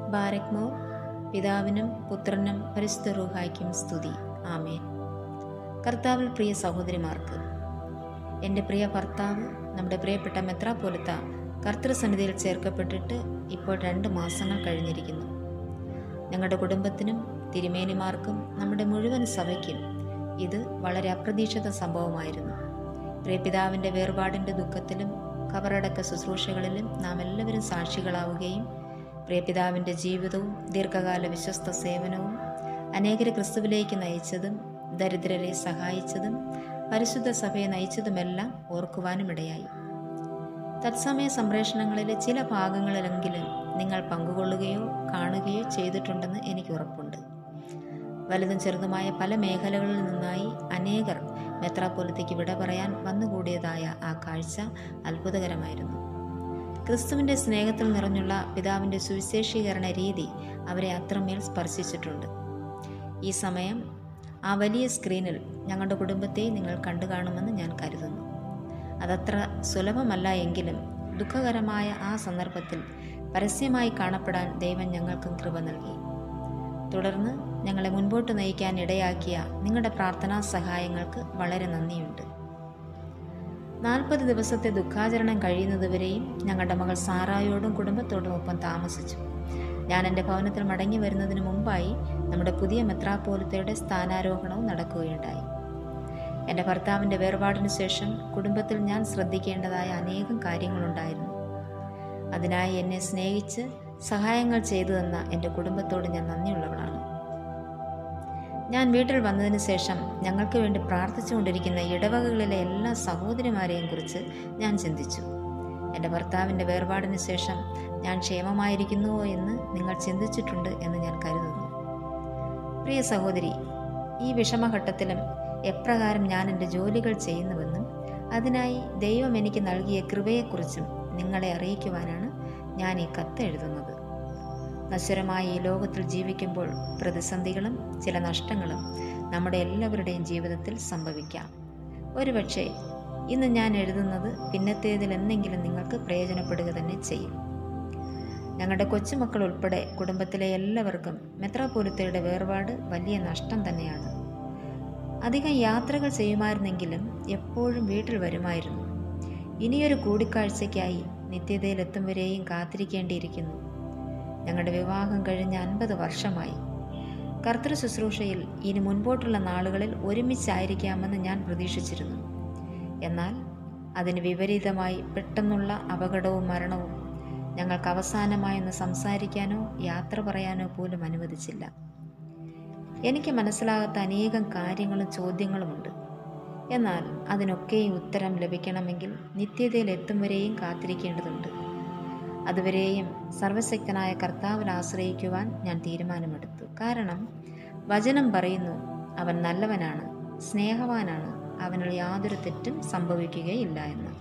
ബാരക്മോ പിതാവിനും പുത്രനും പരിശുദ്ധ റൂഹായ്ക്കും സ്തുതി ആമേൻ കർത്താവിൽ പ്രിയ സഹോദരിമാർക്ക് എൻ്റെ പ്രിയ ഭർത്താവ് നമ്മുടെ പ്രിയപ്പെട്ട മെത്രാപോലിത്ത കർത്തൃസന്നിധിയിൽ ചേർക്കപ്പെട്ടിട്ട് ഇപ്പോൾ രണ്ട് മാസങ്ങൾ കഴിഞ്ഞിരിക്കുന്നു ഞങ്ങളുടെ കുടുംബത്തിനും തിരുമേനിമാർക്കും നമ്മുടെ മുഴുവൻ സഭയ്ക്കും ഇത് വളരെ അപ്രതീക്ഷിത സംഭവമായിരുന്നു പ്രിയപിതാവിൻ്റെ വേർപാടിൻ്റെ ദുഃഖത്തിലും കബറടക്ക ശുശ്രൂഷകളിലും നാം എല്ലാവരും സാക്ഷികളാവുകയും പ്രിയപിതാവിൻ്റെ ജീവിതവും ദീർഘകാല വിശ്വസ്ത സേവനവും അനേകരെ ക്രിസ്തുവിലേക്ക് നയിച്ചതും ദരിദ്രരെ സഹായിച്ചതും പരിശുദ്ധ സഭയെ നയിച്ചതുമെല്ലാം ഓർക്കുവാനുമിടയായി തത്സമയ സംപ്രേഷണങ്ങളിലെ ചില ഭാഗങ്ങളിലെങ്കിലും നിങ്ങൾ പങ്കുകൊള്ളുകയോ കാണുകയോ ചെയ്തിട്ടുണ്ടെന്ന് എനിക്ക് ഉറപ്പുണ്ട് വലുതും ചെറുതുമായ പല മേഖലകളിൽ നിന്നായി അനേകർ മെത്രാപ്പൊലത്തേക്ക് വിട പറയാൻ വന്നുകൂടിയതായ ആ കാഴ്ച അത്ഭുതകരമായിരുന്നു ക്രിസ്തുവിൻ്റെ സ്നേഹത്തിൽ നിറഞ്ഞുള്ള പിതാവിൻ്റെ സുവിശേഷീകരണ രീതി അവരെ അത്രമേൽ സ്പർശിച്ചിട്ടുണ്ട് ഈ സമയം ആ വലിയ സ്ക്രീനിൽ ഞങ്ങളുടെ കുടുംബത്തെ നിങ്ങൾ കണ്ടു കാണുമെന്ന് ഞാൻ കരുതുന്നു അതത്ര സുലഭമല്ല എങ്കിലും ദുഃഖകരമായ ആ സന്ദർഭത്തിൽ പരസ്യമായി കാണപ്പെടാൻ ദൈവം ഞങ്ങൾക്കും കൃപ നൽകി തുടർന്ന് ഞങ്ങളെ മുൻപോട്ട് നയിക്കാൻ ഇടയാക്കിയ നിങ്ങളുടെ പ്രാർത്ഥനാ സഹായങ്ങൾക്ക് വളരെ നന്ദിയുണ്ട് നാൽപ്പത് ദിവസത്തെ ദുഃഖാചരണം കഴിയുന്നതുവരെയും ഞങ്ങളുടെ മകൾ സാറായോടും കുടുംബത്തോടും ഒപ്പം താമസിച്ചു ഞാൻ എൻ്റെ ഭവനത്തിൽ മടങ്ങി വരുന്നതിന് മുമ്പായി നമ്മുടെ പുതിയ മെത്രാപോലിത്തയുടെ സ്ഥാനാരോഹണവും നടക്കുകയുണ്ടായി എൻ്റെ ഭർത്താവിൻ്റെ വേർപാടിന് ശേഷം കുടുംബത്തിൽ ഞാൻ ശ്രദ്ധിക്കേണ്ടതായ അനേകം കാര്യങ്ങളുണ്ടായിരുന്നു അതിനായി എന്നെ സ്നേഹിച്ച് സഹായങ്ങൾ ചെയ്തു തന്ന എൻ്റെ കുടുംബത്തോട് ഞാൻ നന്ദിയുള്ളവളാണ് ഞാൻ വീട്ടിൽ വന്നതിന് ശേഷം ഞങ്ങൾക്ക് വേണ്ടി പ്രാർത്ഥിച്ചുകൊണ്ടിരിക്കുന്ന ഇടവകകളിലെ എല്ലാ സഹോദരിമാരെയും കുറിച്ച് ഞാൻ ചിന്തിച്ചു എൻ്റെ ഭർത്താവിൻ്റെ വേർപാടിന് ശേഷം ഞാൻ ക്ഷേമമായിരിക്കുന്നുവോ എന്ന് നിങ്ങൾ ചിന്തിച്ചിട്ടുണ്ട് എന്ന് ഞാൻ കരുതുന്നു പ്രിയ സഹോദരി ഈ വിഷമഘട്ടത്തിലും എപ്രകാരം ഞാൻ എൻ്റെ ജോലികൾ ചെയ്യുന്നുവെന്നും അതിനായി ദൈവം എനിക്ക് നൽകിയ കൃപയെക്കുറിച്ചും നിങ്ങളെ അറിയിക്കുവാനാണ് ഞാൻ ഈ കത്ത് എഴുതുന്നത് നശ്വരമായ ഈ ലോകത്തിൽ ജീവിക്കുമ്പോൾ പ്രതിസന്ധികളും ചില നഷ്ടങ്ങളും നമ്മുടെ എല്ലാവരുടെയും ജീവിതത്തിൽ സംഭവിക്കാം ഒരുപക്ഷെ ഇന്ന് ഞാൻ എഴുതുന്നത് പിന്നത്തേതിൽ എന്തെങ്കിലും നിങ്ങൾക്ക് പ്രയോജനപ്പെടുക തന്നെ ചെയ്യും ഞങ്ങളുടെ കൊച്ചുമക്കൾ ഉൾപ്പെടെ കുടുംബത്തിലെ എല്ലാവർക്കും മെത്രാപോലിത്തയുടെ വേർപാട് വലിയ നഷ്ടം തന്നെയാണ് അധികം യാത്രകൾ ചെയ്യുമായിരുന്നെങ്കിലും എപ്പോഴും വീട്ടിൽ വരുമായിരുന്നു ഇനിയൊരു കൂടിക്കാഴ്ചയ്ക്കായി നിത്യതയിലെത്തും വരെയും കാത്തിരിക്കേണ്ടിയിരിക്കുന്നു ഞങ്ങളുടെ വിവാഹം കഴിഞ്ഞ അൻപത് വർഷമായി കർത്തൃ ശുശ്രൂഷയിൽ ഇനി മുൻപോട്ടുള്ള നാളുകളിൽ ഒരുമിച്ചായിരിക്കാമെന്ന് ഞാൻ പ്രതീക്ഷിച്ചിരുന്നു എന്നാൽ അതിന് വിപരീതമായി പെട്ടെന്നുള്ള അപകടവും മരണവും ഞങ്ങൾക്ക് അവസാനമായി ഒന്ന് സംസാരിക്കാനോ യാത്ര പറയാനോ പോലും അനുവദിച്ചില്ല എനിക്ക് മനസ്സിലാകാത്ത അനേകം കാര്യങ്ങളും ചോദ്യങ്ങളുമുണ്ട് എന്നാൽ അതിനൊക്കെയും ഉത്തരം ലഭിക്കണമെങ്കിൽ നിത്യതയിൽ എത്തും വരെയും കാത്തിരിക്കേണ്ടതുണ്ട് അതുവരെയും സർവശക്തനായ കർത്താവിൽ ആശ്രയിക്കുവാൻ ഞാൻ തീരുമാനമെടുത്തു കാരണം വചനം പറയുന്നു അവൻ നല്ലവനാണ് സ്നേഹവാനാണ് അവനിൽ യാതൊരു തെറ്റും സംഭവിക്കുകയില്ല എന്ന്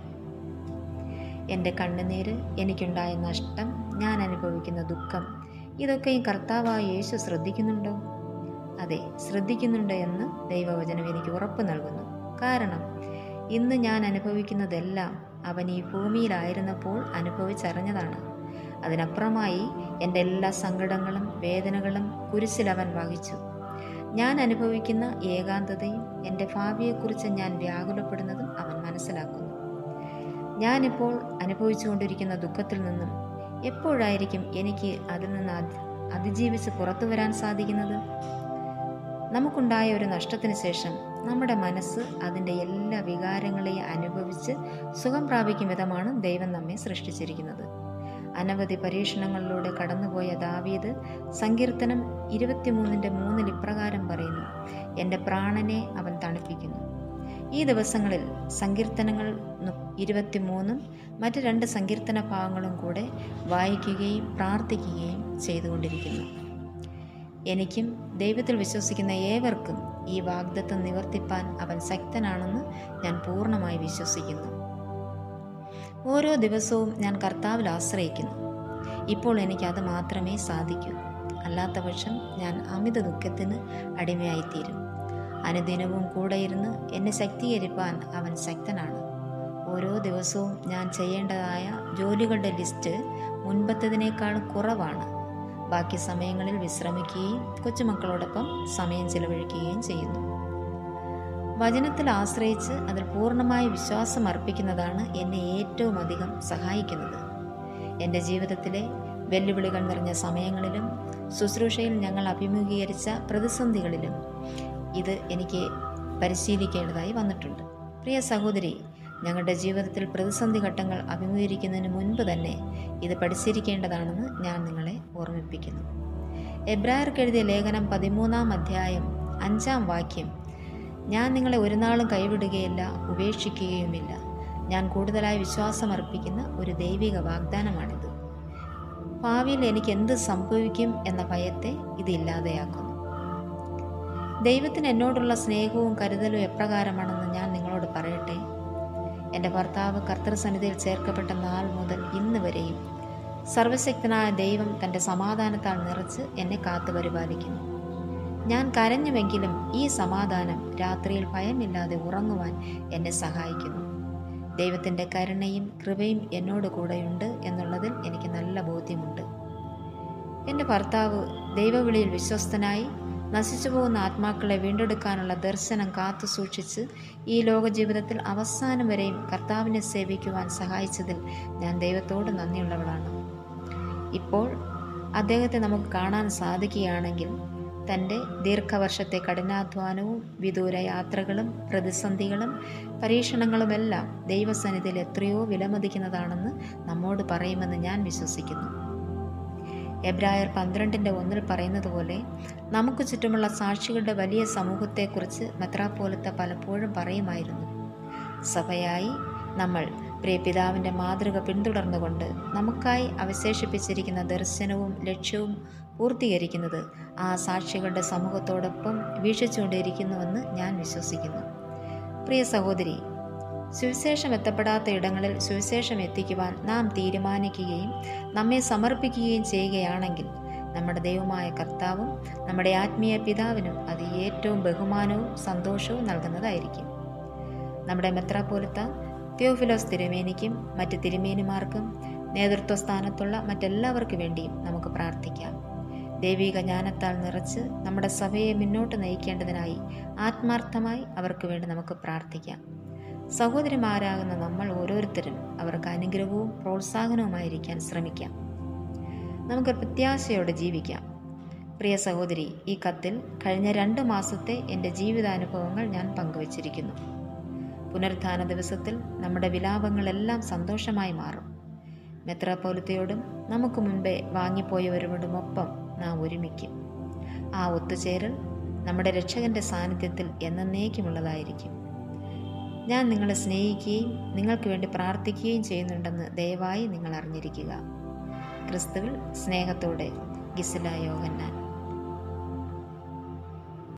എൻ്റെ കണ്ണുനീര് എനിക്കുണ്ടായ നഷ്ടം ഞാൻ അനുഭവിക്കുന്ന ദുഃഖം ഇതൊക്കെയും കർത്താവായ യേശു ശ്രദ്ധിക്കുന്നുണ്ടോ അതെ ശ്രദ്ധിക്കുന്നുണ്ട് എന്ന് ദൈവവചനം എനിക്ക് ഉറപ്പ് നൽകുന്നു കാരണം ഇന്ന് ഞാൻ അനുഭവിക്കുന്നതെല്ലാം അവൻ ഈ ഭൂമിയിലായിരുന്നപ്പോൾ അനുഭവിച്ചറിഞ്ഞതാണ് അതിനപ്പുറമായി എൻ്റെ എല്ലാ സങ്കടങ്ങളും വേദനകളും കുരിശിൽ അവൻ വഹിച്ചു ഞാൻ അനുഭവിക്കുന്ന ഏകാന്തതയും എൻ്റെ ഭാവിയെക്കുറിച്ച് ഞാൻ വ്യാകുലപ്പെടുന്നതും അവൻ മനസ്സിലാക്കുന്നു ഞാനിപ്പോൾ അനുഭവിച്ചുകൊണ്ടിരിക്കുന്ന ദുഃഖത്തിൽ നിന്നും എപ്പോഴായിരിക്കും എനിക്ക് അതിൽ നിന്ന് അതിജീവിച്ച് പുറത്തു വരാൻ സാധിക്കുന്നത് നമുക്കുണ്ടായ ഒരു നഷ്ടത്തിന് ശേഷം നമ്മുടെ മനസ്സ് അതിൻ്റെ എല്ലാ വികാരങ്ങളെയും അനുഭവിച്ച് സുഖം പ്രാപിക്കും വിധമാണ് ദൈവം നമ്മെ സൃഷ്ടിച്ചിരിക്കുന്നത് അനവധി പരീക്ഷണങ്ങളിലൂടെ കടന്നുപോയ ദാവീദ് സങ്കീർത്തനം ഇരുപത്തിമൂന്നിൻ്റെ മൂന്നിൽ ഇപ്രകാരം പറയുന്നു എൻ്റെ പ്രാണനെ അവൻ തണുപ്പിക്കുന്നു ഈ ദിവസങ്ങളിൽ സങ്കീർത്തനങ്ങൾ ഇരുപത്തിമൂന്നും മറ്റ് രണ്ട് സങ്കീർത്തന ഭാഗങ്ങളും കൂടെ വായിക്കുകയും പ്രാർത്ഥിക്കുകയും ചെയ്തുകൊണ്ടിരിക്കുന്നു എനിക്കും ദൈവത്തിൽ വിശ്വസിക്കുന്ന ഏവർക്കും ഈ വാഗ്ദത്വം നിവർത്തിപ്പാൻ അവൻ ശക്തനാണെന്ന് ഞാൻ പൂർണ്ണമായി വിശ്വസിക്കുന്നു ഓരോ ദിവസവും ഞാൻ കർത്താവിൽ ആശ്രയിക്കുന്നു ഇപ്പോൾ എനിക്ക് അത് മാത്രമേ സാധിക്കൂ അല്ലാത്ത പക്ഷം ഞാൻ അമിത ദുഃഖത്തിന് അടിമയായിത്തീരും അനുദിനവും കൂടെ ഇരുന്ന് എന്നെ ശക്തീകരിപ്പാൻ അവൻ ശക്തനാണ് ഓരോ ദിവസവും ഞാൻ ചെയ്യേണ്ടതായ ജോലികളുടെ ലിസ്റ്റ് മുൻപത്തതിനേക്കാൾ കുറവാണ് ബാക്കി സമയങ്ങളിൽ വിശ്രമിക്കുകയും കൊച്ചുമക്കളോടൊപ്പം സമയം ചിലവഴിക്കുകയും ചെയ്യുന്നു വചനത്തിൽ ആശ്രയിച്ച് അതിൽ പൂർണ്ണമായ വിശ്വാസം അർപ്പിക്കുന്നതാണ് എന്നെ ഏറ്റവും അധികം സഹായിക്കുന്നത് എൻ്റെ ജീവിതത്തിലെ വെല്ലുവിളികൾ നിറഞ്ഞ സമയങ്ങളിലും ശുശ്രൂഷയിൽ ഞങ്ങൾ അഭിമുഖീകരിച്ച പ്രതിസന്ധികളിലും ഇത് എനിക്ക് പരിശീലിക്കേണ്ടതായി വന്നിട്ടുണ്ട് പ്രിയ സഹോദരി ഞങ്ങളുടെ ജീവിതത്തിൽ പ്രതിസന്ധി ഘട്ടങ്ങൾ അഭിമുഖീകരിക്കുന്നതിന് മുൻപ് തന്നെ ഇത് പഠിച്ചിരിക്കേണ്ടതാണെന്ന് ഞാൻ നിങ്ങളെ ഓർമ്മിപ്പിക്കുന്നു എബ്രായർക്ക് എഴുതിയ ലേഖനം പതിമൂന്നാം അധ്യായം അഞ്ചാം വാക്യം ഞാൻ നിങ്ങളെ ഒരു നാളും കൈവിടുകയില്ല ഉപേക്ഷിക്കുകയുമില്ല ഞാൻ കൂടുതലായി വിശ്വാസം അർപ്പിക്കുന്ന ഒരു ദൈവിക വാഗ്ദാനമാണിത് ഭാവിയിൽ എനിക്ക് എന്ത് സംഭവിക്കും എന്ന ഭയത്തെ ഇത് ഇല്ലാതെയാക്കുന്നു ദൈവത്തിന് എന്നോടുള്ള സ്നേഹവും കരുതലും എപ്രകാരമാണെന്ന് ഞാൻ നിങ്ങളോട് പറയട്ടെ എൻ്റെ ഭർത്താവ് കർത്തൃസന്നിധിയിൽ ചേർക്കപ്പെട്ട നാൾ മുതൽ ഇന്ന് വരെയും സർവശക്തനായ ദൈവം തൻ്റെ സമാധാനത്താൽ നിറച്ച് എന്നെ കാത്തു പരിപാലിക്കുന്നു ഞാൻ കരഞ്ഞുവെങ്കിലും ഈ സമാധാനം രാത്രിയിൽ ഭയമില്ലാതെ ഉറങ്ങുവാൻ എന്നെ സഹായിക്കുന്നു ദൈവത്തിൻ്റെ കരുണയും കൃപയും എന്നോട് കൂടെയുണ്ട് എന്നുള്ളതിൽ എനിക്ക് നല്ല ബോധ്യമുണ്ട് എൻ്റെ ഭർത്താവ് ദൈവവിളിയിൽ വിശ്വസ്തനായി നശിച്ചു പോകുന്ന ആത്മാക്കളെ വീണ്ടെടുക്കാനുള്ള ദർശനം കാത്തു സൂക്ഷിച്ച് ഈ ലോക ജീവിതത്തിൽ അവസാനം വരെയും കർത്താവിനെ സേവിക്കുവാൻ സഹായിച്ചതിൽ ഞാൻ ദൈവത്തോട് നന്ദിയുള്ളവളാണ് ഇപ്പോൾ അദ്ദേഹത്തെ നമുക്ക് കാണാൻ സാധിക്കുകയാണെങ്കിൽ തൻ്റെ ദീർഘവർഷത്തെ കഠിനാധ്വാനവും വിദൂര യാത്രകളും പ്രതിസന്ധികളും പരീക്ഷണങ്ങളുമെല്ലാം ദൈവസന്നിധിയിൽ എത്രയോ വിലമതിക്കുന്നതാണെന്ന് നമ്മോട് പറയുമെന്ന് ഞാൻ വിശ്വസിക്കുന്നു എബ്രായർ പന്ത്രണ്ടിൻ്റെ ഒന്നിൽ പറയുന്നത് പോലെ നമുക്ക് ചുറ്റുമുള്ള സാക്ഷികളുടെ വലിയ സമൂഹത്തെക്കുറിച്ച് മെത്രാപ്പോലത്തെ പലപ്പോഴും പറയുമായിരുന്നു സഭയായി നമ്മൾ പ്രിയപിതാവിൻ്റെ മാതൃക പിന്തുടർന്നുകൊണ്ട് നമുക്കായി അവശേഷിപ്പിച്ചിരിക്കുന്ന ദർശനവും ലക്ഷ്യവും പൂർത്തീകരിക്കുന്നത് ആ സാക്ഷികളുടെ സമൂഹത്തോടൊപ്പം വീക്ഷിച്ചുകൊണ്ടിരിക്കുന്നുവെന്ന് ഞാൻ വിശ്വസിക്കുന്നു പ്രിയ സഹോദരി സുവിശേഷം എത്തപ്പെടാത്ത ഇടങ്ങളിൽ സുവിശേഷം എത്തിക്കുവാൻ നാം തീരുമാനിക്കുകയും നമ്മെ സമർപ്പിക്കുകയും ചെയ്യുകയാണെങ്കിൽ നമ്മുടെ ദൈവമായ കർത്താവും നമ്മുടെ ആത്മീയ പിതാവിനും അത് ഏറ്റവും ബഹുമാനവും സന്തോഷവും നൽകുന്നതായിരിക്കും നമ്മുടെ മെത്രാപോലത്ത തിയോഫിലോസ് തിരുമേനിക്കും മറ്റ് തിരുമേനിമാർക്കും നേതൃത്വ സ്ഥാനത്തുള്ള മറ്റെല്ലാവർക്കു വേണ്ടിയും നമുക്ക് പ്രാർത്ഥിക്കാം ദൈവിക ജ്ഞാനത്താൽ നിറച്ച് നമ്മുടെ സഭയെ മുന്നോട്ട് നയിക്കേണ്ടതിനായി ആത്മാർത്ഥമായി അവർക്ക് വേണ്ടി നമുക്ക് പ്രാർത്ഥിക്കാം സഹോദരിമാരാകുന്ന നമ്മൾ ഓരോരുത്തരും അവർക്ക് അനുഗ്രഹവും പ്രോത്സാഹനവുമായിരിക്കാൻ ശ്രമിക്കാം നമുക്ക് പ്രത്യാശയോടെ ജീവിക്കാം പ്രിയ സഹോദരി ഈ കത്തിൽ കഴിഞ്ഞ രണ്ട് മാസത്തെ എൻ്റെ ജീവിതാനുഭവങ്ങൾ ഞാൻ പങ്കുവച്ചിരിക്കുന്നു പുനരുത്ഥാന ദിവസത്തിൽ നമ്മുടെ വിലാപങ്ങളെല്ലാം സന്തോഷമായി മാറും മെത്രാപോലത്തയോടും നമുക്ക് മുൻപേ വാങ്ങിപ്പോയവരോടുമൊപ്പം നാം ഒരുമിക്കും ആ ഒത്തുചേരൽ നമ്മുടെ രക്ഷകന്റെ സാന്നിധ്യത്തിൽ എന്നേക്കുമുള്ളതായിരിക്കും ഞാൻ നിങ്ങളെ സ്നേഹിക്കുകയും നിങ്ങൾക്ക് വേണ്ടി പ്രാർത്ഥിക്കുകയും ചെയ്യുന്നുണ്ടെന്ന് ദയവായി നിങ്ങൾ അറിഞ്ഞിരിക്കുക ക്രിസ്തുവിൽ സ്നേഹത്തോടെ ഗിസില യോഹന്നാൻ